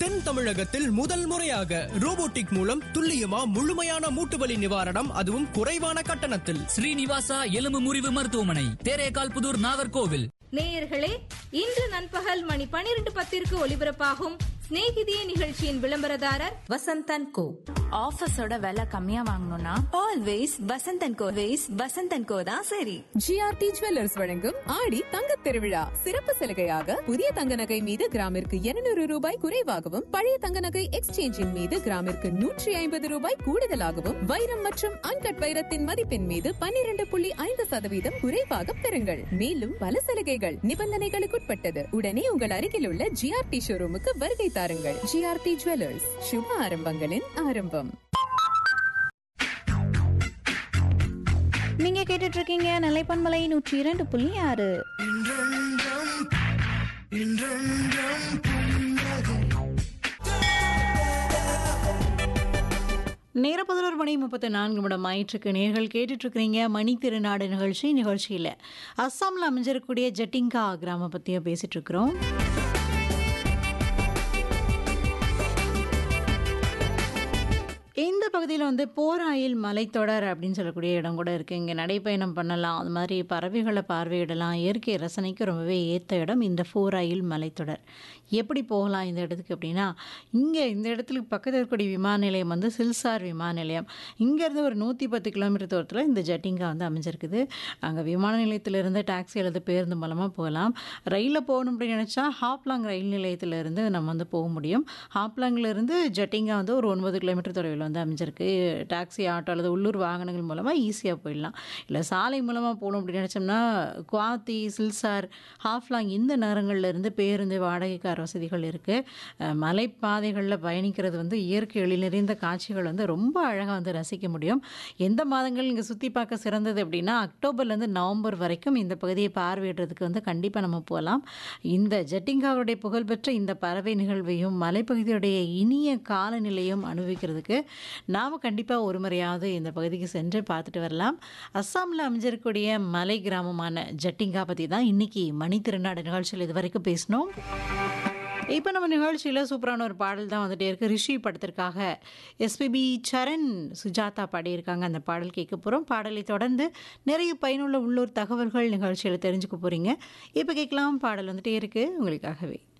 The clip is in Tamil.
தென் தமிழகத்தில் முதல் முறையாக ரோபோட்டிக் மூலம் துல்லியமா முழுமையான மூட்டு வலி நிவாரணம் அதுவும் குறைவான கட்டணத்தில் ஸ்ரீனிவாசா எலும்பு முறிவு மருத்துவமனை தேரேகால் புதூர் நாகர்கோவில் நேயர்களே இன்று நண்பகல் மணி பனிரெண்டு பத்திற்கு ஒலிபரப்பாகும் சிநேகிதியே நிகழ்ச்சியின் விளம்பரதாரர் வசந்தன் கோ ஆஃபீஸோட விலை கம்மியா வாங்கணும்னா always Vasanthan co ways Vasanthan co தான் சரி ஜிஆர்டி ஜுவல்லர்ஸ் வழங்கும் ஆடி தங்கத் திருவிழா சிறப்பு சலுகையாக புதிய தங்க நகை மீது கிராமிற்கு 200 ரூபாய் குறைவாகவும் பழைய தங்க நகை எக்ஸ்சேஞ்சின் மீது கிராமிற்கு நூற்றி ஐம்பது ரூபாய் கூடுதலாகவும் வைரம் மற்றும் அன்கட் வைரத்தின் மதிப்பின் மீது 12.5% புள்ளி ஐந்து சதவீதம் குறைவாக பெறுங்கள் மேலும் பல சலுகைகள் நிபந்தனைகளுக்குட்பட்டது உடனே உங்கள் அருகில் உள்ள ஜிஆர்டி ஷோரூமுக்கு வருகை தாருங்கள் ஜிஆர்டி ஜுவல்லர்ஸ் சுப ஆரம்பங்களின் ஆரம்பம் நீங்க கேட்டுட்டு இருக்கீங்க நிலைப்பன்மலை நூற்றி இரண்டு புள்ளி ஆறு நேர பதினோரு மணி முப்பத்தி நான்கு நிமிடம் ஆயிற்றுக்கு நேர்கள் கேட்டுட்டு இருக்கிறீங்க மணி திருநாடு நிகழ்ச்சி நிகழ்ச்சியில் அஸ்ஸாமில் அமைஞ்சிருக்கக்கூடிய ஜட்டிங்கா கிராமம் பற்றியும் பேசிட்டு இருக்கிறோம் இந்த பகுதியில் வந்து போராயில் மலைத்தொடர் அப்படின்னு சொல்லக்கூடிய இடம் கூட இருக்குது இங்கே நடைப்பயணம் பண்ணலாம் அது மாதிரி பறவைகளை பார்வையிடலாம் இயற்கை ரசனைக்கு ரொம்பவே ஏற்ற இடம் இந்த போராயில் மலைத்தொடர் எப்படி போகலாம் இந்த இடத்துக்கு அப்படின்னா இங்கே இந்த இடத்துக்கு பக்கத்தில் இருக்கக்கூடிய விமான நிலையம் வந்து சில்சார் விமான நிலையம் இங்கேருந்து ஒரு நூற்றி பத்து கிலோமீட்டர் தூரத்தில் இந்த ஜட்டிங்கா வந்து அமைஞ்சிருக்குது அங்கே விமான நிலையத்திலிருந்து டாக்ஸி அல்லது பேருந்து மூலமாக போகலாம் ரயிலில் போகணும் அப்படின்னு நினச்சா ஹாப்லாங் ரயில் நிலையத்திலிருந்து நம்ம வந்து போக முடியும் ஹாப்லாங்கிலிருந்து ஜட்டிங்கா வந்து ஒரு ஒன்பது கிலோமீட்டர் தொலைவில் வந்து அமைஞ்சிருக்கு டாக்ஸி ஆட்டோ அல்லது உள்ளூர் வாகனங்கள் மூலமாக ஈஸியாக போயிடலாம் இல்லை சாலை மூலமாக போகணும் அப்படின்னு நினச்சோம்னா குவாத்தி சில்சார் ஹாஃப்லாங் இந்த நகரங்கள்ல இருந்து பேருந்து வாடகை கார் வசதிகள் இருக்குது மலைப்பாதைகளில் பயணிக்கிறது வந்து இயற்கை எழில் நிறைந்த காட்சிகள் வந்து ரொம்ப அழகாக வந்து ரசிக்க முடியும் எந்த மாதங்கள் இங்கே சுற்றி பார்க்க சிறந்தது அப்படின்னா அக்டோபர்லேருந்து நவம்பர் வரைக்கும் இந்த பகுதியை பார்வையிடுறதுக்கு வந்து கண்டிப்பாக நம்ம போகலாம் இந்த ஜட்டிங்காவுடைய புகழ்பெற்ற இந்த பறவை நிகழ்வையும் மலைப்பகுதியுடைய இனிய காலநிலையும் அனுபவிக்கிறதுக்கு நாம் கண்டிப்பாக ஒரு முறையாவது இந்த பகுதிக்கு சென்று பார்த்துட்டு வரலாம் அஸ்ஸாமில் அமைஞ்சிருக்கக்கூடிய மலை கிராமமான ஜட்டிங்கா பற்றி தான் இன்றைக்கி மணி திருநாடு நிகழ்ச்சியில் இது வரைக்கும் பேசினோம் இப்போ நம்ம நிகழ்ச்சியில் சூப்பரான ஒரு பாடல் தான் வந்துட்டே இருக்கு ரிஷி படத்திற்காக எஸ்பிபி சரண் சுஜாதா பாடியிருக்காங்க அந்த பாடல் கேட்க போகிறோம் பாடலை தொடர்ந்து நிறைய பயனுள்ள உள்ளூர் தகவல்கள் நிகழ்ச்சியில் தெரிஞ்சுக்க போகிறீங்க இப்போ கேட்கலாம் பாடல் வந்துட்டே இருக்கு உங்களுக்காகவே